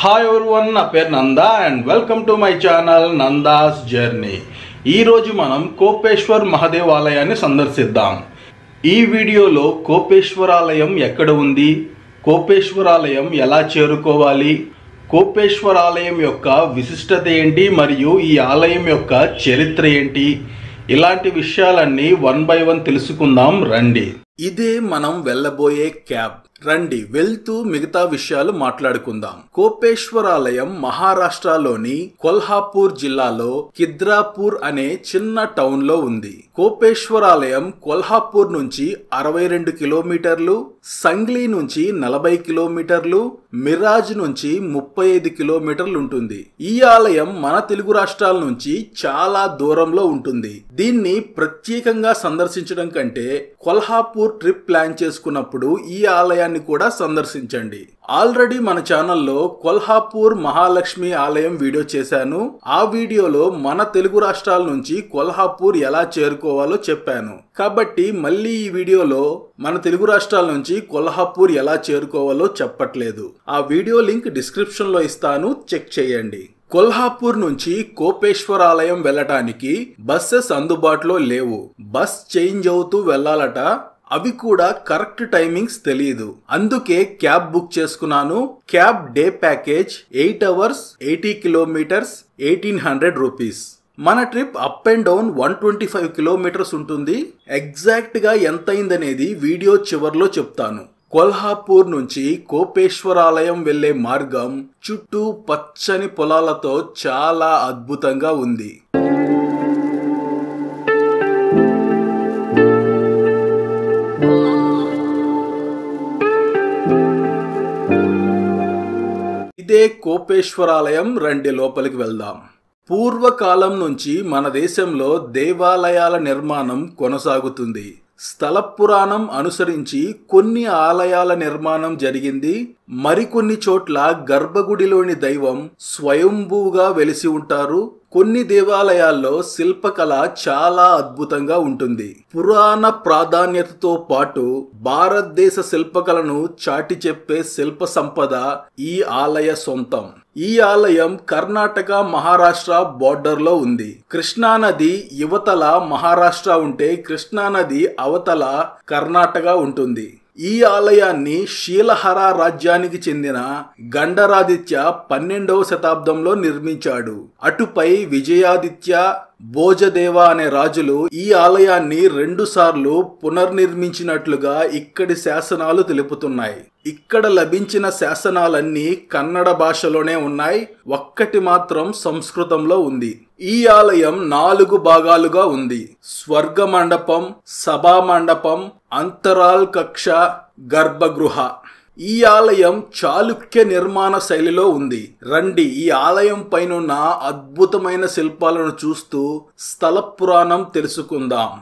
hi one నా పేరు Nanda and welcome to my channel Nanda's journey ఈరోజు మనం కోపేశ్వర్ మహాదేవాలయాన్ని సందర్శిద్దాం ఈ వీడియోలో కోపేశ్వరాలయం ఎక్కడ ఉంది కోపేశ్వరాలయం ఎలా చేరుకోవాలి కోపేశ్వరాలయం యొక్క విశిష్టత ఏంటి మరియు ఈ ఆలయం యొక్క చరిత్ర ఏంటి ఇలాంటి విషయాలన్నీ వన్ బై వన్ తెలుసుకుందాం రండి ఇదే మనం వెళ్ళబోయే క్యాబ్ రండి వెళ్తూ మిగతా విషయాలు మాట్లాడుకుందాం కోపేశ్వరాలయం మహారాష్ట్రలోని కొల్హాపూర్ జిల్లాలో కిద్రాపూర్ అనే చిన్న టౌన్ లో ఉంది కోపేశ్వరాలయం కొల్హాపూర్ నుంచి అరవై రెండు కిలోమీటర్లు సంగ్లీ నుంచి నలభై కిలోమీటర్లు మిరాజ్ నుంచి ముప్పై ఐదు కిలోమీటర్లు ఉంటుంది ఈ ఆలయం మన తెలుగు రాష్ట్రాల నుంచి చాలా దూరంలో ఉంటుంది దీన్ని ప్రత్యేకంగా సందర్శించడం కంటే కొల్హాపూర్ ట్రిప్ ప్లాన్ చేసుకున్నప్పుడు ఈ ఆలయాన్ని కూడా సందర్శించండి ఆల్రెడీ మన ఛానల్లో కొల్హాపూర్ మహాలక్ష్మి ఆలయం వీడియో చేశాను ఆ వీడియోలో మన తెలుగు రాష్ట్రాల నుంచి కొల్హాపూర్ ఎలా చేరుకోవాలో చెప్పాను కాబట్టి మళ్ళీ ఈ వీడియోలో మన తెలుగు రాష్ట్రాల నుంచి కొల్హాపూర్ ఎలా చేరుకోవాలో చెప్పట్లేదు ఆ వీడియో లింక్ డిస్క్రిప్షన్ లో ఇస్తాను చెక్ చేయండి కొల్హాపూర్ నుంచి కోపేశ్వరాలయం వెళ్ళటానికి బస్సెస్ అందుబాటులో లేవు బస్ చేంజ్ అవుతూ వెళ్ళాలట అవి కూడా కరెక్ట్ టైమింగ్స్ తెలియదు అందుకే క్యాబ్ బుక్ చేసుకున్నాను cab day package eight hours eighty kilometres eighteen hundred rupees మన trip up and down one twenty five kilometres ఉంటుంది ఎగ్జాక్ట్ గా ఎంత అయిందనేది వీడియో చివర్లో చెప్తాను కొల్హాపూర్ నుంచి కోపేశ్వరాలయం వెళ్లే మార్గం చుట్టూ పచ్చని పొలాలతో చాలా అద్భుతంగా ఉంది ఇదే కోపేశ్వరాలయం రండి లోపలికి వెళ్దాం పూర్వకాలం నుంచి మన దేశంలో దేవాలయాల నిర్మాణం కొనసాగుతుంది స్థల పురాణం అనుసరించి కొన్ని ఆలయాల నిర్మాణం జరిగింది మరికొన్ని చోట్ల గర్భగుడిలోని దైవం స్వయంభూగా వెలిసి ఉంటారు కొన్ని దేవాలయాల్లో శిల్పకళ చాలా అద్భుతంగా ఉంటుంది పురాణ ప్రాధాన్యతతో పాటు భారతదేశ శిల్పకళను చాటి చెప్పే శిల్ప సంపద ఈ ఆలయ సొంతం ఈ ఆలయం కర్ణాటక మహారాష్ట్ర బోర్డర్ లో ఉంది కృష్ణానది యువతల మహారాష్ట్ర ఉంటే కృష్ణానది అవతల కర్ణాటక ఉంటుంది ఈ ఆలయాన్ని శీలహర రాజ్యానికి చెందిన గండరాదిత్య పన్నెండవ శతాబ్దంలో నిర్మించాడు అటుపై విజయాదిత్య భోజదేవ అనే రాజులు ఈ ఆలయాన్ని రెండు సార్లు పునర్నిర్మించినట్లుగా ఇక్కడి శాసనాలు తెలుపుతున్నాయి ఇక్కడ లభించిన శాసనాలన్నీ కన్నడ భాషలోనే ఉన్నాయి ఒక్కటి మాత్రం సంస్కృతంలో ఉంది ఈ ఆలయం నాలుగు భాగాలుగా ఉంది స్వర్గ మండపం సభా మండపం అంతరాల్ కక్ష గర్భగృహ ఈ ఆలయం చాళుక్య నిర్మాణ శైలిలో ఉంది రండి ఈ ఆలయం పైనున్న అద్భుతమైన శిల్పాలను చూస్తూ స్థల పురాణం తెలుసుకుందాం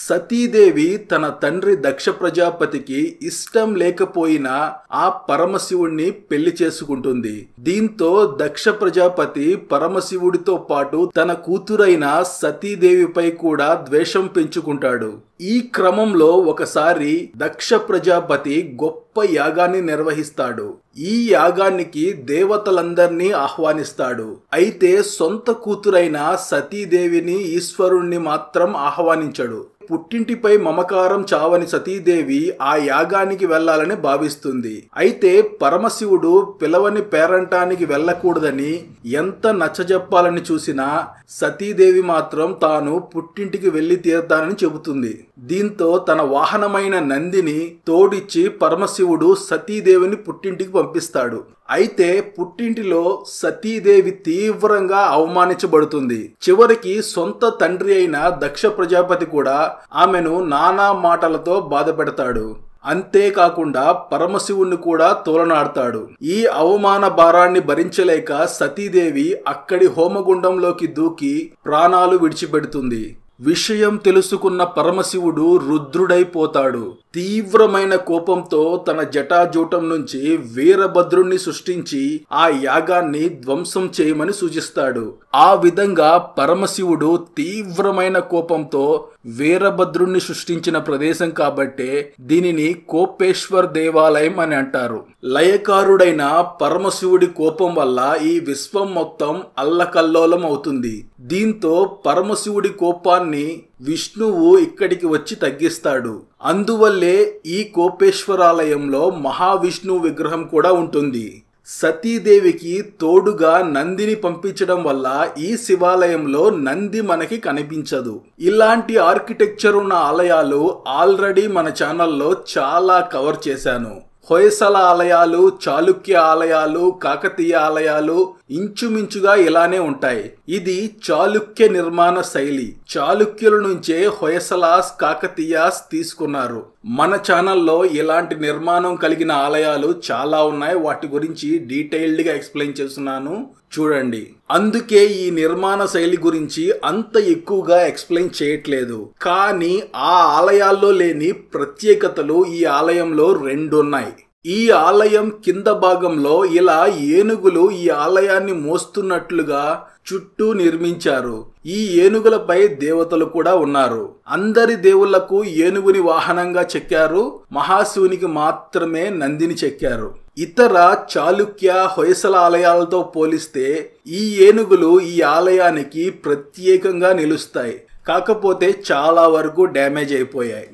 సతీదేవి తన తండ్రి దక్ష ప్రజాపతికి ఇష్టం లేకపోయినా ఆ పరమశివుణ్ణి పెళ్లి చేసుకుంటుంది దీంతో దక్ష ప్రజాపతి పరమశివుడితో పాటు తన కూతురైన సతీదేవిపై కూడా ద్వేషం పెంచుకుంటాడు ఈ క్రమంలో ఒకసారి దక్ష ప్రజాపతి గొప్ప యాగాన్ని నిర్వహిస్తాడు ఈ యాగానికి దేవతలందరినీ ఆహ్వానిస్తాడు అయితే సొంత కూతురైన సతీదేవిని ఈశ్వరుణ్ణి మాత్రం ఆహ్వానించడు పుట్టింటిపై మమకారం చావని సతీదేవి ఆ యాగానికి వెళ్లాలని భావిస్తుంది అయితే పరమశివుడు పిలవని పేరంటానికి వెళ్ళకూడదని ఎంత నచ్చజెప్పాలని చూసినా సతీదేవి మాత్రం తాను పుట్టింటికి వెళ్లి తీరుతానని చెబుతుంది దీంతో తన వాహనమైన నందిని తోడిచ్చి పరమశివుడు సతీదేవిని పుట్టింటికి పంపిస్తాడు అయితే పుట్టింటిలో సతీదేవి తీవ్రంగా అవమానించబడుతుంది చివరికి సొంత తండ్రి అయిన దక్ష ప్రజాపతి కూడా ఆమెను నానా మాటలతో బాధపెడతాడు అంతేకాకుండా పరమశివుణ్ణి కూడా తోలనాడతాడు ఈ అవమాన భారాన్ని భరించలేక సతీదేవి అక్కడి హోమగుండంలోకి దూకి ప్రాణాలు విడిచిపెడుతుంది విషయం తెలుసుకున్న పరమశివుడు రుద్రుడైపోతాడు తీవ్రమైన కోపంతో తన జటాజూటం నుంచి వీరభద్రుణ్ణి సృష్టించి ఆ యాగాన్ని ధ్వంసం చేయమని సూచిస్తాడు ఆ విధంగా పరమశివుడు తీవ్రమైన కోపంతో వీరభద్రుణ్ణి సృష్టించిన ప్రదేశం కాబట్టే దీనిని కోపేశ్వర్ దేవాలయం అని అంటారు లయకారుడైన పరమశివుడి కోపం వల్ల ఈ విశ్వం మొత్తం అల్లకల్లోలం అవుతుంది దీంతో పరమశివుడి కోపాన్ని విష్ణువు ఇక్కడికి వచ్చి తగ్గిస్తాడు అందువల్లే ఈ కోపేశ్వరాలయంలో మహావిష్ణువు విగ్రహం కూడా ఉంటుంది సతీదేవికి తోడుగా నందిని పంపించడం వల్ల ఈ శివాలయంలో నంది మనకి కనిపించదు ఇలాంటి ఆర్కిటెక్చర్ ఉన్న ఆలయాలు ఆల్రెడీ మన ఛానల్లో చాలా కవర్ చేశాను హొయసల ఆలయాలు చాళుక్య ఆలయాలు కాకతీయ ఆలయాలు ఇంచుమించుగా ఇలానే ఉంటాయి ఇది చాళుక్య నిర్మాణ శైలి చాళుక్యుల నుంచే హొయసలాస్ కాకతీయాస్ తీసుకున్నారు మన ఛానల్లో ఇలాంటి నిర్మాణం కలిగిన ఆలయాలు చాలా ఉన్నాయి వాటి గురించి డీటెయిల్డ్ గా ఎక్స్ప్లెయిన్ చేస్తున్నాను చూడండి అందుకే ఈ నిర్మాణ శైలి గురించి అంత ఎక్కువగా ఎక్స్ప్లెయిన్ చేయట్లేదు కానీ ఆ ఆలయాల్లో లేని ప్రత్యేకతలు ఈ ఆలయంలో రెండున్నాయి ఈ ఆలయం కింద భాగంలో ఇలా ఏనుగులు ఈ ఆలయాన్ని మోస్తున్నట్లుగా చుట్టూ నిర్మించారు ఈ ఏనుగులపై దేవతలు కూడా ఉన్నారు అందరి దేవుళ్లకు ఏనుగుని వాహనంగా చెక్కారు మహాశివునికి మాత్రమే నందిని చెక్కారు ఇతర చాళుక్య హొయసల ఆలయాలతో పోలిస్తే ఈ ఏనుగులు ఈ ఆలయానికి ప్రత్యేకంగా నిలుస్తాయి కాకపోతే చాలా వరకు డ్యామేజ్ అయిపోయాయి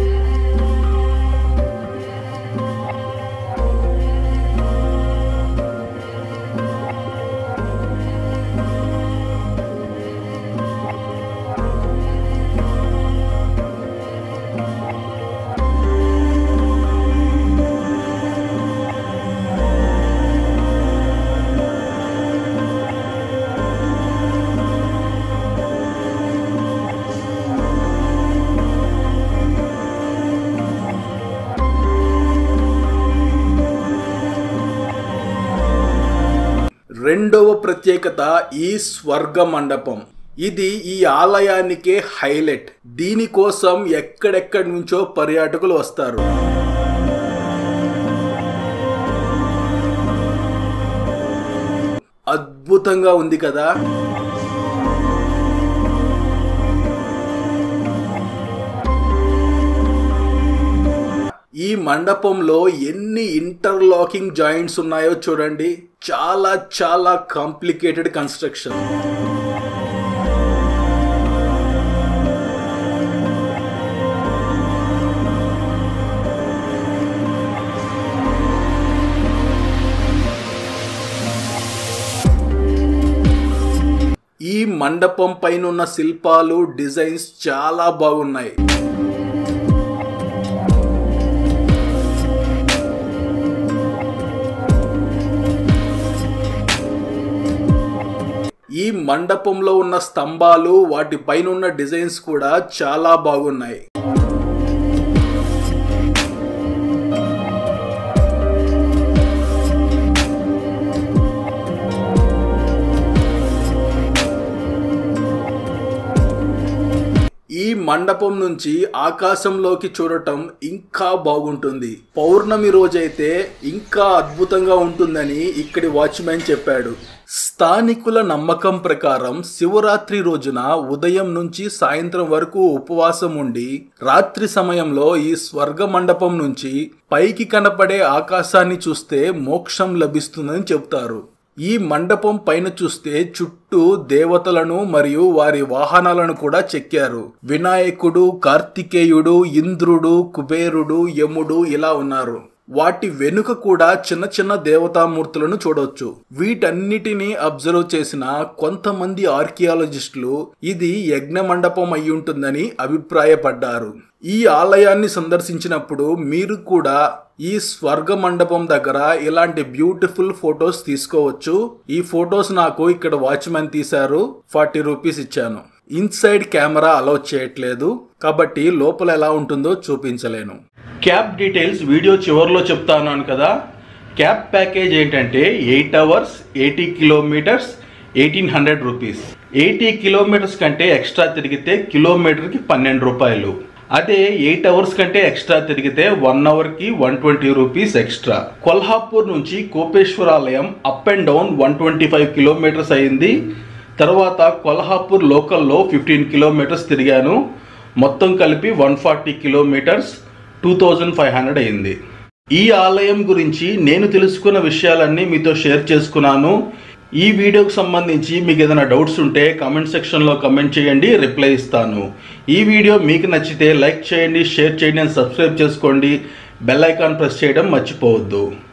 రెండవ ప్రత్యేకత ఈ స్వర్గ మండపం ఇది ఈ ఆలయానికే హైలైట్ దీనికోసం ఎక్కడెక్కడి నుంచో పర్యాటకులు వస్తారు అద్భుతంగా ఉంది కదా ఈ మండపంలో ఎన్ని ఇంటర్లాకింగ్ జాయింట్స్ ఉన్నాయో చూడండి చాలా చాలా కాంప్లికేటెడ్ కన్స్ట్రక్షన్ ఈ మండపం పైన ఉన్న శిల్పాలు డిజైన్స్ చాలా బాగున్నాయి ఈ మండపంలో ఉన్న స్తంభాలు వాటి పైన ఉన్న డిజైన్స్ కూడా చాలా బాగున్నాయి ఈ మండపం నుంచి ఆకాశంలోకి చూడటం ఇంకా బాగుంటుంది పౌర్ణమి రోజైతే ఇంకా అద్భుతంగా ఉంటుందని ఇక్కడి వాచ్మెన్ చెప్పాడు స్థానికుల నమ్మకం ప్రకారం శివరాత్రి రోజున ఉదయం నుంచి సాయంత్రం వరకు ఉపవాసం ఉండి రాత్రి సమయంలో ఈ స్వర్గ మండపం నుంచి పైకి కనపడే ఆకాశాన్ని చూస్తే మోక్షం లభిస్తుందని చెప్తారు ఈ మండపం పైన చూస్తే చుట్టూ దేవతలను మరియు వారి వాహనాలను కూడా చెక్కారు వినాయకుడు కార్తికేయుడు ఇంద్రుడు కుబేరుడు యముడు ఇలా ఉన్నారు వాటి వెనుక కూడా చిన్న చిన్న దేవతామూర్తులను చూడొచ్చు వీటన్నిటిని అబ్జర్వ్ చేసిన కొంతమంది ఆర్కియాలజిస్టులు ఇది యజ్ఞ మండపం అయి ఉంటుందని అభిప్రాయపడ్డారు ఈ ఆలయాన్ని సందర్శించినప్పుడు మీరు కూడా ఈ స్వర్గ మండపం దగ్గర ఇలాంటి బ్యూటిఫుల్ ఫొటోస్ తీసుకోవచ్చు ఈ ఫొటోస్ నాకు ఇక్కడ వాచ్మెన్ తీశారు ఫార్టీ రూపీస్ ఇచ్చాను ఇన్సైడ్ కెమెరా అలౌ చేయట్లేదు కాబట్టి లోపల ఎలా ఉంటుందో చూపించలేను క్యాబ్ డీటెయిల్స్ వీడియో చివరిలో చెప్తాను కదా క్యాబ్ ప్యాకేజ్ ఏంటంటే eight hours eighty kilometres eighteen hundred rupees eighty kilometres కంటే ఎక్స్ట్రా తిరిగితే కిలోమీటర్కి పన్నెండు రూపాయలు అదే ఎయిట్ అవర్స్ కంటే ఎక్స్ట్రా తిరిగితే వన్ అవర్కి one twenty rupees extra Kolhapur నుంచి కోపేశ్వర ఆలయం up and down one twenty five kilometres అయింది తర్వాత కొల్హాపూర్ లోకల్లో ఫిఫ్టీన్ కిలోమీటర్స్ తిరిగాను మొత్తం కలిపి one forty kilometres two thousand five hundred అయింది ఈ ఆలయం గురించి నేను తెలుసుకున్న విషయాలన్నీ మీతో షేర్ చేసుకున్నాను ఈ వీడియోకి సంబంధించి మీకు ఏదైనా డౌట్స్ ఉంటే కామెంట్ సెక్షన్లో కమెంట్ చేయండి రిప్లై ఇస్తాను ఈ వీడియో మీకు నచ్చితే లైక్ చేయండి షేర్ చేయండి అండ్ సబ్స్క్రైబ్ చేసుకోండి బెల్ ఐకాన్ ప్రెస్ చేయడం మర్చిపోవద్దు